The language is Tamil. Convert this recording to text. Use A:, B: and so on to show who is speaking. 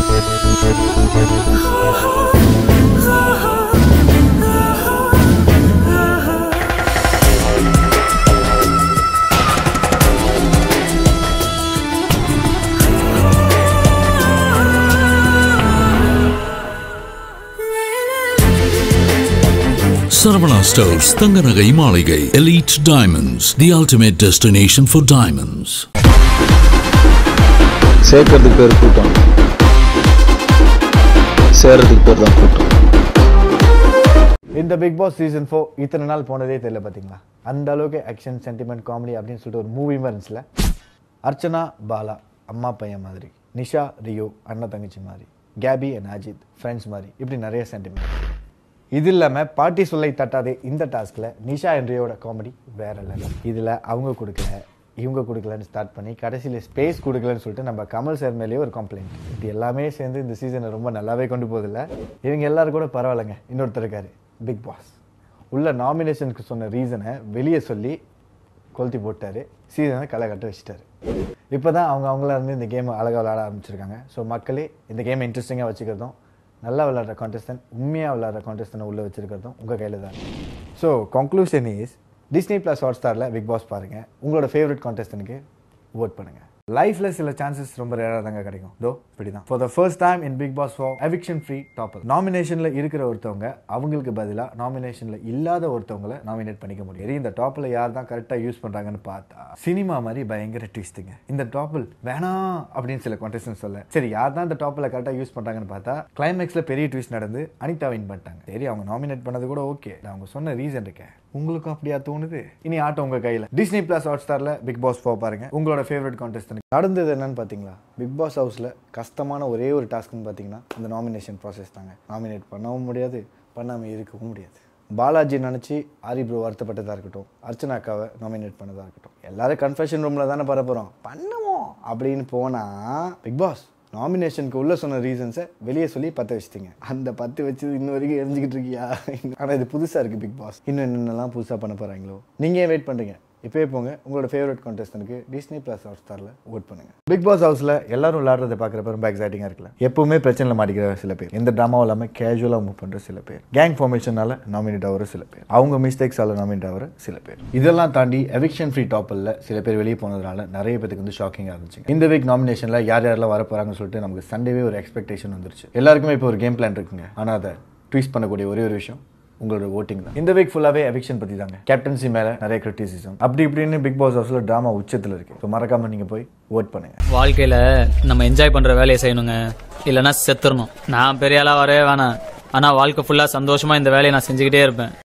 A: Saravana Stores தங்க நகை மாளிகை Elite Diamonds the ultimate destination for diamonds
B: சேர்க்கறதுக்கு பேர் கூட்டம் சேர்றதுக்கு பேர் தான் கூட்டம்
C: இந்த பிக் பாஸ் சீசன் ஃபோர் இத்தனை நாள் போனதே தெரியல பார்த்தீங்களா அந்த அளவுக்கு ஆக்ஷன் சென்டிமெண்ட் காமெடி அப்படின்னு சொல்லிட்டு ஒரு மூவி மாதிரி இருந்துச்சுல அர்ச்சனா பாலா அம்மா பையன் மாதிரி நிஷா ரியோ அண்ணன் தங்கச்சி மாதிரி கேபி அண்ட் அஜித் ஃப்ரெண்ட்ஸ் மாதிரி இப்படி நிறைய சென்டிமெண்ட் இது இல்லாமல் பாட்டி சொல்லை தட்டாதே இந்த டாஸ்கில் நிஷா அண்ட் ரியோட காமெடி வேற லெவல் இதில் அவங்க கொடுக்கல இவங்க கொடுக்கலன்னு ஸ்டார்ட் பண்ணி கடைசியில் ஸ்பேஸ் கொடுக்கலன்னு சொல்லிட்டு நம்ம கமல் சார் மேலேயே ஒரு கம்ப்ளைண்ட் இது எல்லாமே சேர்ந்து இந்த சீசனை ரொம்ப நல்லாவே கொண்டு போதில்ல இவங்க எல்லாரும் கூட பரவாயில்லைங்க இன்னொருத்தர் இருக்காரு பிக் பாஸ் உள்ள நாமினேஷனுக்கு சொன்ன ரீசனை வெளியே சொல்லி கொளுத்தி போட்டாரு சீசனை களை கட்ட வச்சுட்டாரு இப்போ தான் அவங்க அவங்கள இருந்து இந்த கேம் அழகாக விளையாட ஆரம்பிச்சிருக்காங்க ஸோ மக்களே இந்த கேம் இன்ட்ரெஸ்டிங்காக வச்சுக்கிறதும் நல்லா விளையாடுற கான்டெஸ்டன் உண்மையாக விளையாடுற கான்டெஸ்டனை உள்ளே வச்சிருக்கிறதும் உங்கள் கையில் தான் so conclusion is Disney plus hot ஸ்டாரில் பிக் பாஸ் பாருங்கள் உங்களோட ஃபேவரட் கான்டெஸ்டனுக்கு ஓட் பண்ணுங்கள் லைஃப்ல சில சான்சஸ் ரொம்ப ரேராக தாங்க கிடைக்கும் தோ இப்படி தான் for the first time in Bigg Boss for eviction free topper நாமினேஷனில் இருக்கிற ஒருத்தவங்க அவங்களுக்கு பதிலாக நாமினேஷனில் இல்லாத ஒருத்தவங்களை நாமினேட் பண்ணிக்க முடியும் சரி, இந்த டாப்பில் யார் தான் கரெக்டாக யூஸ் பண்ணுறாங்கன்னு பார்த்தா சினிமா மாதிரி பயங்கர ட்விஸ்ட்டுங்க இந்த டாப்பில் வேணாம் அப்படின்னு சில கான்டெஸ்டன் சொல்ல சரி யார் தான் இந்த டாப்பில் கரெக்டாக யூஸ் பண்ணுறாங்கன்னு பார்த்தா கிளைமேக்ஸில் பெரிய ட்விஸ்ட் நடந்து அனிதா வின் பண்ணிட்டாங்க சரி அவங்க நாமினேட் பண்ணது கூட ஓகே அவங்க சொன்ன ரீசன் இருக்கேன் உங்களுக்கும் அப்படியா தோணுது இனி ஆட்டம் உங்க கையில டிஸ்னி பிளஸ் ஹாட் ஸ்டார்ல பிக் பாஸ் போ பாருங்க உங்களோட ஃபேவரட் கான்டெஸ்ட் நடந்தது என்னன்னு பாத்தீங்களா பிக் பாஸ் ஹவுஸ்ல கஷ்டமான ஒரே ஒரு டாஸ்க்னு பாத்தீங்கன்னா அந்த நாமினேஷன் ப்ராசஸ் தாங்க நாமினேட் பண்ணவும் முடியாது பண்ணாம இருக்கவும் முடியாது பாலாஜி நினச்சி ஆரி ப்ரோ வருத்தப்பட்டதாக இருக்கட்டும் அர்ச்சனா அக்காவை நாமினேட் பண்ணதாக இருக்கட்டும் எல்லாரும் கன்ஃபெஷன் ரூமில் தானே பர போகிறோம் பண்ணுவோம் அப்படின்னு போனால் பிக் பாஸ் நாமினேஷனுக்கு உள்ள சொன்ன ரீசன்ஸை வெளியே சொல்லி பற்ற வச்சிட்டீங்க அந்த பத்து வச்சு இன்ன வரைக்கும் எரிஞ்சுக்கிட்டு இருக்கியா ஆனால் இது புதுசாக இருக்குது பிக் பாஸ் இன்னும் என்னென்னலாம் புதுசாக பண்ண போகிறாங்களோ நீங்கள் ஏன் வெயிட் பண்ணுறீங்க இப்போயே போங்க உங்களோட ஃபேவரட் கான்டெஸ்டனுக்கு டிஸ்னி பிளஸ் ஹாட் ஸ்டாரில் ஓட் பண்ணுங்க பிக் பாஸ் ஹவுஸில் எல்லாரும் விளாட்றதை பார்க்குறப்ப ரொம்ப எக்ஸைட்டிங்காக இருக்குல்ல எப்பவுமே பிரச்சனையில் மாட்டிக்கிற சில பேர் எந்த ட்ராமாவும் இல்லாமல் கேஷுவலாக மூவ் பண்ணுற சில பேர் கேங் ஃபார்மேஷனால நாமினேட் ஆகிற சில பேர் அவங்க மிஸ்டேக்ஸால் நாமினேட் ஆகிற சில பேர் இதெல்லாம் தாண்டி எவிக்ஷன் ஃப்ரீ டாப்பில் சில பேர் வெளியே போனதுனால நிறைய பேருக்கு வந்து ஷாக்கிங்காக இருந்துச்சு இந்த வீக் நாமினேஷனில் யார் யாரெல்லாம் வர போகிறாங்கன்னு சொல்லிட்டு நமக்கு சண்டேவே ஒரு எக்ஸ்பெக்டேஷன் வந்துருச்சு எல்லாருக்குமே இப்போ ஒரு கேம் பிளான் இருக்குங்க ஆனால் அதை ட்வீட் பண்ணக்கூடிய ஒரே ஒரு விஷயம் உங்களோட ஓட்டிங் தான் இந்த வீக் ஃபுல்லாவே எவிக்ஷன் பத்தி தாங்க கேப்டன்சி மேல நிறைய கிரிட்டிசிசம் அப்படி இப்படின்னு பிக் பாஸ் ஹவுஸ்ல டிராமா உச்சத்துல இருக்கு ஸோ மறக்காம நீங்க போய் ஓட் பண்ணுங்க
D: வாழ்க்கையில நம்ம என்ஜாய் பண்ற வேலையை செய்யணுங்க இல்லைன்னா செத்துறணும் நான் பெரிய ஆளா வரவே வேணாம் ஆனா வாழ்க்கை ஃபுல்லா சந்தோஷமா இந்த வேலையை நான் செஞ்சுக்கிட்டே இருப்பேன்